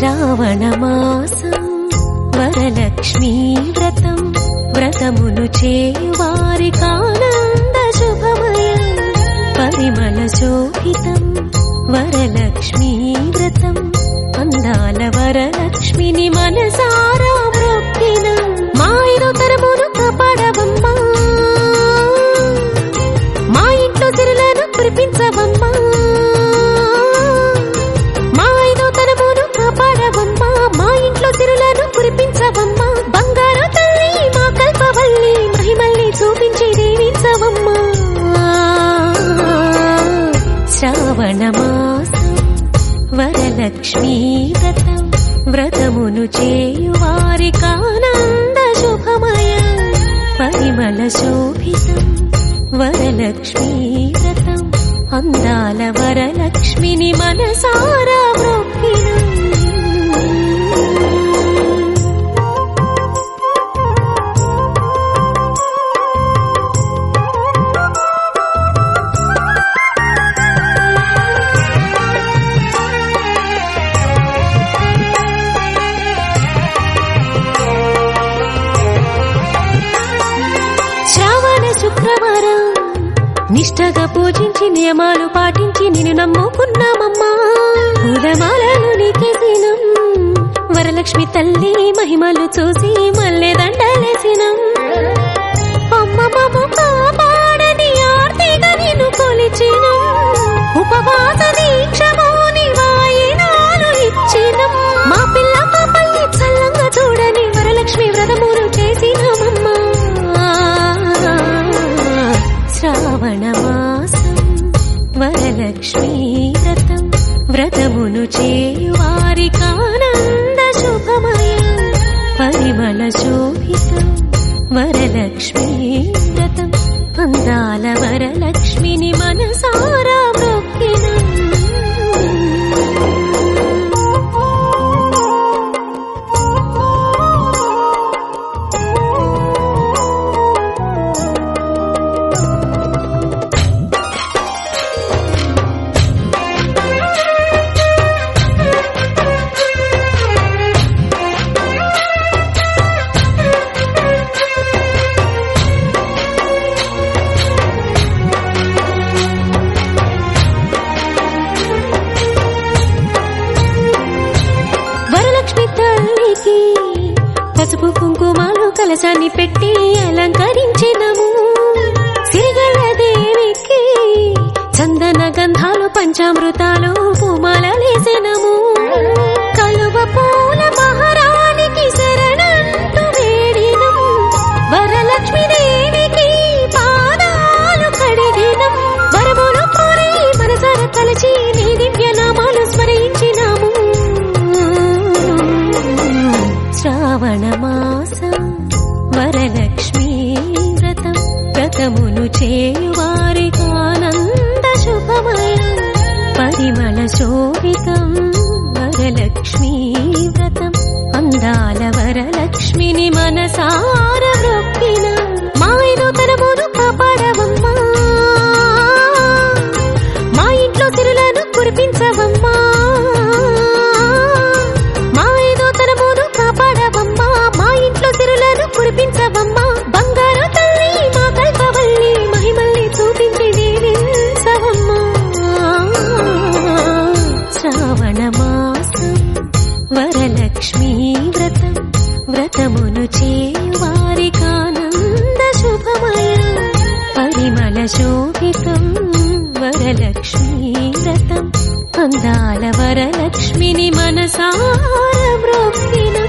శ్రావణమాసం వరలక్ష్మీ వ్రతం వ్రతమును చేయువారి కానంద శుభమయం పరిమళ శోభితం వరలక్ష్మీ వ్రతం అందాల వరలక్ష్మిని మనసారా మృక్కిన మాయను తరమును కాపాడవమ్మా మా ఇంట్లో సిరులను కురిపించవమ్మా మా ఐదో తరమును కాపాడవమ్మా మా ఇంట్లో సిరులను కురిపించవమ్మా బంగారు తల్లి మా కల్పవల్లి మహిమల్ని చూపించి దీవించవమ్మా శ్రావణ మాసం వరలక్ష్మీ వ్రతం వ్రతమును చేయువారి కానంద శుభమయం పరిమళ శోభితం వరలక్ష్మీ వ్రతం అందాల వరలక్ష్మిని మనసారా మొక్కిన శ్రావణ శుక్రవారం నిష్టగా పూజించి నియమాలు పాటించి నిన్ను నమ్ముకున్నామమ్మా పూలమాలలు నీకేసినం వరలక్ష్మి తల్లి మహిమలు చూసి మల్లె దండలేసినం అమ్మ మమ్ము కాపాడని ఆర్తిగా నిన్ను కొలిచినం ఉపవాస దీక్షమోని వాయినాలు ఇచ్చినం మా పిల్ల పాపల్ని చల్లంగా చూడని వరలక్ష్మి వ్రతమును చేసినమమ్మా శ్రావణ మాసం వరలక్ష్మీ వ్రతం వ్రతమును చేయువారి కానంద శుభమయం పరిమళ శోభితం వరలక్ష్మీ వ్రతం అందాల వరలక్ష్మిని మనసారా మొక్కిన వరలక్ష్మి తల్లికి పసుపు కుంకుమాలు కలశాన్ని పెట్టి అలంకరించినము సిరిగల దేవికి చందన గంధాలు పంచామృతాలు పూమాలలేసినము కలువ పూల మహారాణికి శరణంటూ వేడినము వరలక్ష్మి దేవికి పాదాలు కడిగినం వరములు కోరి మనసార తలచి నీ దివ్య నామాలు స్మరించినాము శ్రావణ మాసం వరలక్ష్మీ వ్రతం వ్రతమును చేయువారి ఆనంద శుభమయం పరిమళ శోభితం వరలక్ష్మీ వ్రతం అందాల వరలక్ష్మిని మనసార మొక్కిన మాయను తరమును కాపాడవమ్మా మా ఇంట్లో సిరులను కురిపించవమ్మా మా ఐదో తరమును కాపాడవమ్మా మా ఇంట్లో సిరులను కురిపించవమ్మా బంగారు తల్లి మా కల్పవల్లి మహిమల్ని చూపించి దీవించవమ్మా శ్రావణ మాసం వరలక్ష్మీ వ్రతం వ్రతమును చేయువారి కానంద శుభమయం పరిమళ శోభితం వరలక్ష్మీ వ్రతం అందాల వరలక్ష్మిని మనసార మ్రొక్కిన